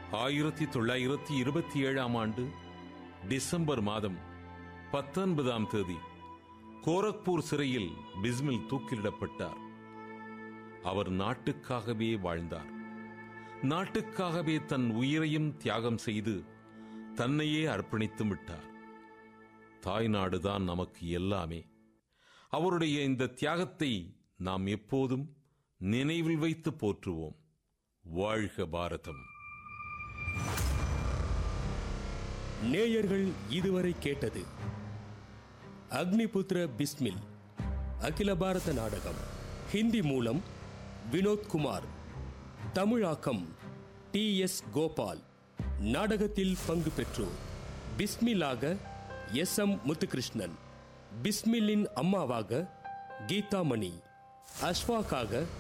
ஆயிரத்தி தொள்ளாயிரத்தி இருபத்தி ஏழாம் ஆண்டு டிசம்பர் மாதம் பத்தொன்பதாம் தேதி கோரக்பூர் சிறையில் பிஸ்மில் தூக்கிலிடப்பட்டார் அவர் நாட்டுக்காகவே வாழ்ந்தார் நாட்டுக்காகவே தன் உயிரையும் தியாகம் செய்து தன்னையே அர்ப்பணித்து விட்டார் தாய்நாடுதான் நமக்கு எல்லாமே அவருடைய இந்த தியாகத்தை நாம் எப்போதும் நினைவில் வைத்து போற்றுவோம் வாழ்க பாரதம் நேயர்கள் இதுவரை கேட்டது அக்னிபுத்திர பிஸ்மில் அகில பாரத நாடகம் ஹிந்தி மூலம் வினோத்குமார் தமிழாக்கம் டி எஸ் கோபால் நாடகத்தில் பங்கு பெற்றோர் பிஸ்மிலாக எஸ் எம் முத்துகிருஷ்ணன் பிஸ்மில்லின் அம்மாவாக கீதாமணி அஸ்வாக்காக